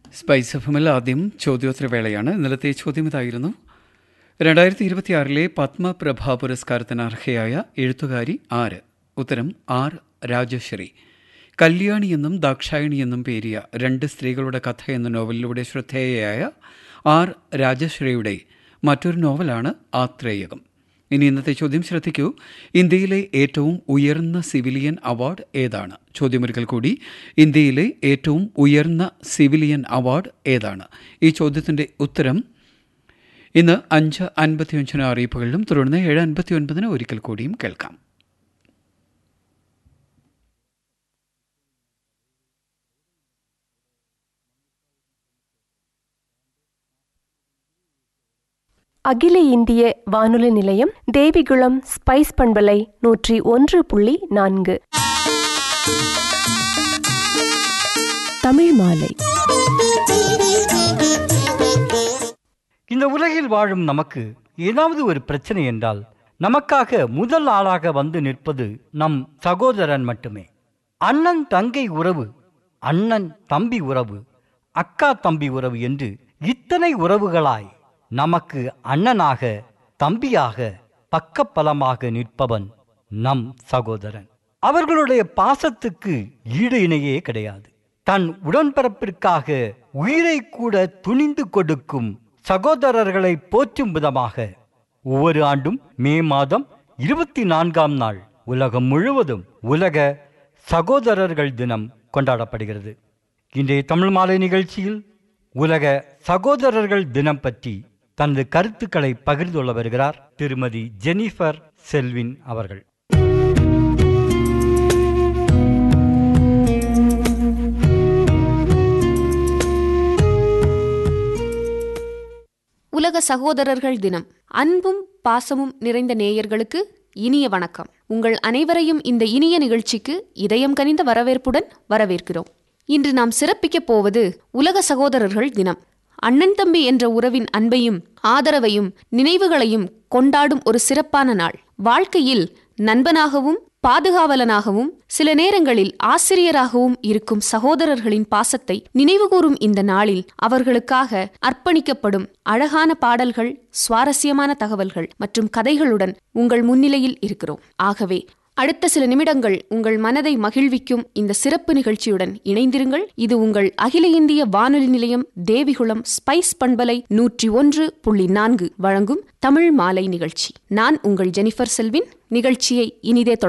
spice F എമ്മിൽ ആദ്യം ചോദ്യോത്തരവേളയാണ് ഇന്നലത്തെ ചോദ്യം ഇതായിരുന്നു രണ്ടായിരത്തി ഇരുപത്തിയാറിലെ പത്മപ്രഭ പുരസ്കാരത്തിന് അർഹയായ എഴുത്തുകാരി ആര് ഉത്തരം ആർ രാജശ്രീ കല്യാണി എന്നും ദാക്ഷായണി എന്നും പേരിയ രണ്ട് സ്ത്രീകളുടെ കഥ എന്ന നോവലിലൂടെ ശ്രദ്ധേയയായ ആർ രാജശ്രീയുടെ മറ്റൊരു നോവലാണ് ആത്രേയകം ഇനി ഇന്നത്തെ ചോദ്യം ശ്രദ്ധിക്കൂ ഇന്ത്യയിലെ ഏറ്റവും ഉയർന്ന സിവിലിയൻ അവാർഡ് ഏതാണ് ചോദ്യമൊരിക്കൽ കൂടി ഇന്ത്യയിലെ ഏറ്റവും ഉയർന്ന സിവിലിയൻ അവാർഡ് ഏതാണ് ഈ ചോദ്യത്തിൻ്റെ ഉത്തരം ഇന്ന് അഞ്ച് അൻപത്തിയഞ്ചിന് അറിയിപ്പുകളിലും തുടർന്ന് ഏഴ് അൻപത്തി ഒൻപതിന് ഒരിക്കൽ കൂടിയും കേൾക്കാം அகில இந்திய வானொலி நிலையம் தேவிகுளம் ஸ்பைஸ் பண்பலை நூற்றி ஒன்று புள்ளி நான்கு தமிழ் மாலை இந்த உலகில் வாழும் நமக்கு ஏதாவது ஒரு பிரச்சனை என்றால் நமக்காக முதல் ஆளாக வந்து நிற்பது நம் சகோதரன் மட்டுமே அண்ணன் தங்கை உறவு அண்ணன் தம்பி உறவு அக்கா தம்பி உறவு என்று இத்தனை உறவுகளாய் நமக்கு அண்ணனாக தம்பியாக பக்கபலமாக நிற்பவன் நம் சகோதரன் அவர்களுடைய பாசத்துக்கு ஈடு இணையே கிடையாது தன் உடன்பிறப்பிற்காக உயிரை கூட துணிந்து கொடுக்கும் சகோதரர்களை போற்றும் விதமாக ஒவ்வொரு ஆண்டும் மே மாதம் இருபத்தி நான்காம் நாள் உலகம் முழுவதும் உலக சகோதரர்கள் தினம் கொண்டாடப்படுகிறது இன்றைய தமிழ் மாலை நிகழ்ச்சியில் உலக சகோதரர்கள் தினம் பற்றி தனது கருத்துக்களை பகிர்ந்துள்ள வருகிறார் திருமதி ஜெனிஃபர் செல்வின் அவர்கள் உலக சகோதரர்கள் தினம் அன்பும் பாசமும் நிறைந்த நேயர்களுக்கு இனிய வணக்கம் உங்கள் அனைவரையும் இந்த இனிய நிகழ்ச்சிக்கு இதயம் கனிந்த வரவேற்புடன் வரவேற்கிறோம் இன்று நாம் சிறப்பிக்கப் போவது உலக சகோதரர்கள் தினம் அண்ணன் தம்பி என்ற உறவின் அன்பையும் ஆதரவையும் நினைவுகளையும் கொண்டாடும் ஒரு சிறப்பான நாள் வாழ்க்கையில் நண்பனாகவும் பாதுகாவலனாகவும் சில நேரங்களில் ஆசிரியராகவும் இருக்கும் சகோதரர்களின் பாசத்தை நினைவுகூரும் இந்த நாளில் அவர்களுக்காக அர்ப்பணிக்கப்படும் அழகான பாடல்கள் சுவாரஸ்யமான தகவல்கள் மற்றும் கதைகளுடன் உங்கள் முன்னிலையில் இருக்கிறோம் ஆகவே அடுத்த சில நிமிடங்கள் உங்கள் மனதை மகிழ்விக்கும் இந்த சிறப்பு நிகழ்ச்சியுடன் இணைந்திருங்கள் இது உங்கள் அகில இந்திய வானொலி நிலையம் தேவிகுளம் ஸ்பைஸ் பண்பலை நூற்றி ஒன்று புள்ளி நான்கு வழங்கும் தமிழ் மாலை நிகழ்ச்சி நான் உங்கள் ஜெனிஃபர் செல்வின் நிகழ்ச்சியை இனிதே தொடர்